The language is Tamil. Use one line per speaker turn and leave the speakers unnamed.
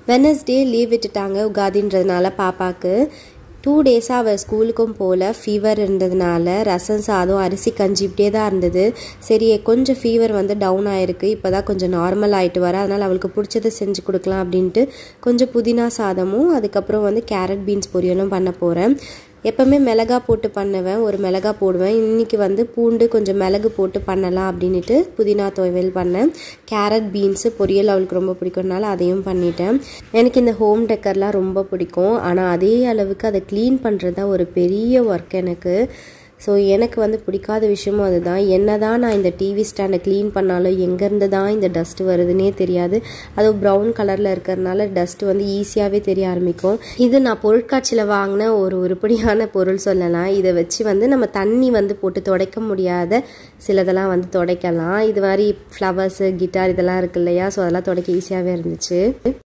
வெனஸ்டே லீவ் விட்டுட்டாங்க உகாதின்றதுனால பாப்பாவுக்கு டூ டேஸாக அவள் ஸ்கூலுக்கும் போகல ஃபீவர் இருந்ததுனால ரசம் சாதம் அரிசி கஞ்சி இப்படியே தான் இருந்தது சரி கொஞ்சம் ஃபீவர் வந்து டவுன் ஆயிருக்கு இப்போ தான் கொஞ்சம் நார்மல் ஆகிட்டு வர அதனால் அவளுக்கு பிடிச்சதை செஞ்சு கொடுக்கலாம் அப்படின்ட்டு கொஞ்சம் புதினா சாதமும் அதுக்கப்புறம் வந்து கேரட் பீன்ஸ் பொரியலும் பண்ண போகிறேன் எப்போவுமே மிளகா போட்டு பண்ணுவேன் ஒரு மிளகா போடுவேன் இன்றைக்கி வந்து பூண்டு கொஞ்சம் மிளகு போட்டு பண்ணலாம் அப்படின்ட்டு புதினா துவையல் பண்ணேன் கேரட் பீன்ஸு பொரியல் அவளுக்கு ரொம்ப பிடிக்கும்னால அதையும் பண்ணிட்டேன் எனக்கு இந்த ஹோம் டெக்கர்லாம் ரொம்ப பிடிக்கும் ஆனால் அதே அளவுக்கு அதை க்ளீன் பண்ணுறது தான் ஒரு பெரிய ஒர்க் எனக்கு ஸோ எனக்கு வந்து பிடிக்காத விஷயமும் அதுதான் என்ன தான் நான் இந்த டிவி ஸ்டாண்டை க்ளீன் பண்ணாலும் எங்கேருந்து தான் இந்த டஸ்ட் வருதுன்னே தெரியாது அதுவும் ப்ரௌன் கலரில் இருக்கிறதுனால டஸ்ட் வந்து ஈஸியாகவே தெரிய ஆரம்பிக்கும் இது நான் பொருட்காட்சியில் வாங்கின ஒரு உருப்படியான பொருள் சொல்லலாம் இதை வச்சு வந்து நம்ம தண்ணி வந்து போட்டு துடைக்க முடியாத சிலதெல்லாம் வந்து துடைக்கலாம் இது மாதிரி ஃப்ளவர்ஸு கிட்டார் இதெல்லாம் இருக்கு இல்லையா ஸோ அதெல்லாம் துடைக்க ஈஸியாகவே இருந்துச்சு